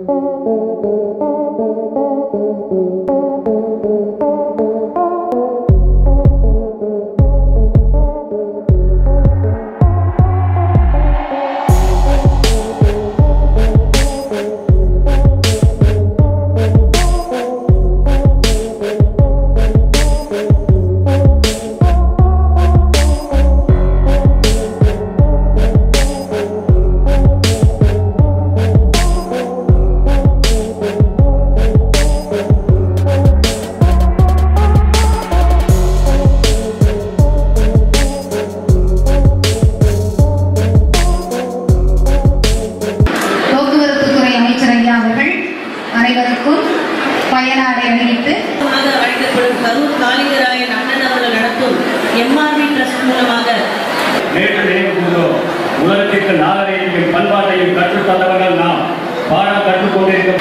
போக்குவரத்து துறை அமைச்சர் ஐயா அவர்கள் அனைவருக்கும் பயனாடை அணிவித்து மூலமாக அழைக்கப்படும் கரூர் காளிங்கராயன் அண்ணன் அவர்கள் நடத்தும் எம்ஆர்பி ட்ரஸ்ட் மூலமாக நேற்று நினைவு கூர்ந்தோம் உலகத்திற்கு நாகரீகத்தையும் பண்பாட்டையும் கற்றுத் தந்தவர்கள் நாம் பாடம் கற்றுக்கொண்டிருக்க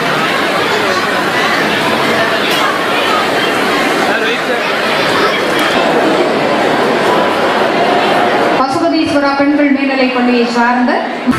பசுபதீஸ்வரா பெண்கள் மேல்நிலைப் பள்ளியை சார்ந்த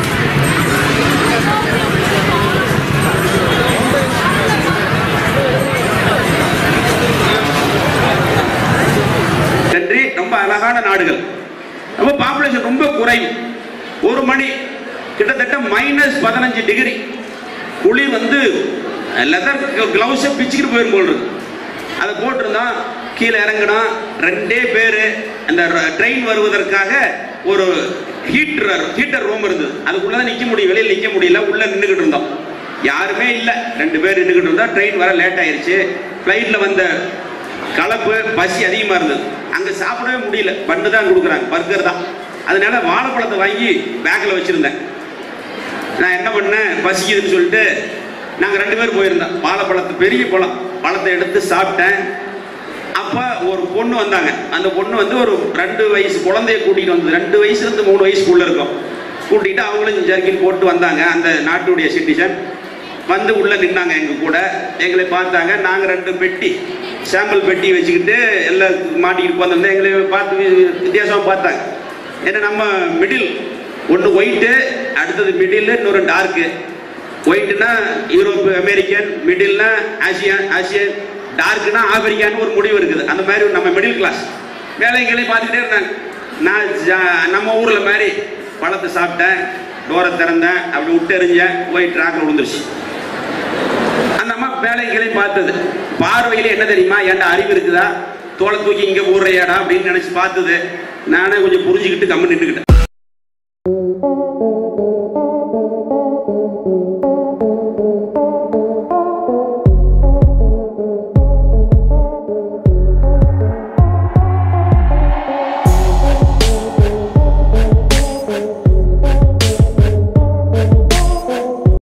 கண்ட்ரி ரொம்ப அழகான நாடுகள் ரொம்ப பாப்புலேஷன் ரொம்ப குறைவு ஒரு மணி கிட்டத்தட்ட மைனஸ் பதினஞ்சு டிகிரி குளிர் வந்து லெதர் கிளவுஸை பிச்சுக்கிட்டு போயிரும் போல் இருக்கு அதை போட்டிருந்தான் கீழே இறங்கினோம் ரெண்டே பேர் அந்த ட்ரெயின் வருவதற்காக ஒரு ஹீட்டர் ஹீட்டர் ரூம் இருந்தது அதுக்குள்ளே தான் நிற்க முடியும் வெளியில் நிற்க முடியல உள்ளே நின்றுக்கிட்டு இருந்தோம் யாருமே இல்லை ரெண்டு பேர் நின்றுக்கிட்டு இருந்தோம் ட்ரெயின் வர லேட் ஆயிருச்சு ஃப்ளைட்டில் வந்த கலப்பு பசி அதிகமாக இருந்தது அங்கே சாப்பிடவே முடியல பண்டு தான் கொடுக்குறாங்க பர்கர் தான் அதனால வாழைப்பழத்தை வாங்கி பேக்கில் வச்சுருந்தேன் நான் என்ன பண்ணேன் பசிக்குதுன்னு சொல்லிட்டு நாங்கள் ரெண்டு பேரும் போயிருந்தோம் வாழைப்பழத்தை பெரிய பழம் பழத்தை எடுத்து சாப்பிட்டேன் அப்போ ஒரு பொண்ணு வந்தாங்க அந்த பொண்ணு வந்து ஒரு ரெண்டு வயசு குழந்தைய கூட்டிகிட்டு வந்தது ரெண்டு வயசுலேருந்து மூணு வயசுக்குள்ளே இருக்கும் கூட்டிகிட்டு அவங்களும் ஜர்கின் போட்டு வந்தாங்க அந்த நாட்டுடைய சிட்டிசன் வந்து உள்ளே நின்னாங்க எங்கள் கூட எங்களை பார்த்தாங்க நாங்கள் ரெண்டு பெட்டி சாம்பிள் பெட்டி வச்சுக்கிட்டு எல்லாம் மாட்டிக்கிட்டு உட்காந்துருந்தோம் எங்களை பார்த்து வி- வித்தியாசமா பார்த்தாங்க ஏன்னா நம்ம மிடில் ஒன்று ஒயிட்டு அடுத்தது மிடில் இன்னொரு டார்க்கு ஒயிட்னா யூரோப் அமெரிக்கன் மிடில்னா ஆசியன் ஆசியன் டார்க்னா ஆப்பிரிக்கான்னு ஒரு முடிவு இருக்குது அந்த மாதிரி நம்ம மிடில் கிளாஸ் வேலைங்களையும் பார்த்துக்கிட்டே இருந்தாங்க நான் ஜா- நம்ம ஊரில் மாதிரி பழத்தை சாப்பிட்டேன் டோரை திறந்தேன் அப்படி விட்டு எறிஞ்சேன் போய் ட்ராக்கில் விழுந்துருச்சு அந்த அம்மா வேலைகளையும் பார்த்தது பார்வையில என்ன தெரியுமா ஏன்டா அறிவு இருக்குதா தோலை தூக்கி இங்கே போடுறையாடா அப்படின்னு நினச்சி பார்த்தது நானே கொஞ்சம் புரிஞ்சுக்கிட்டு கம்மி நின்றுக்கிட்டேன்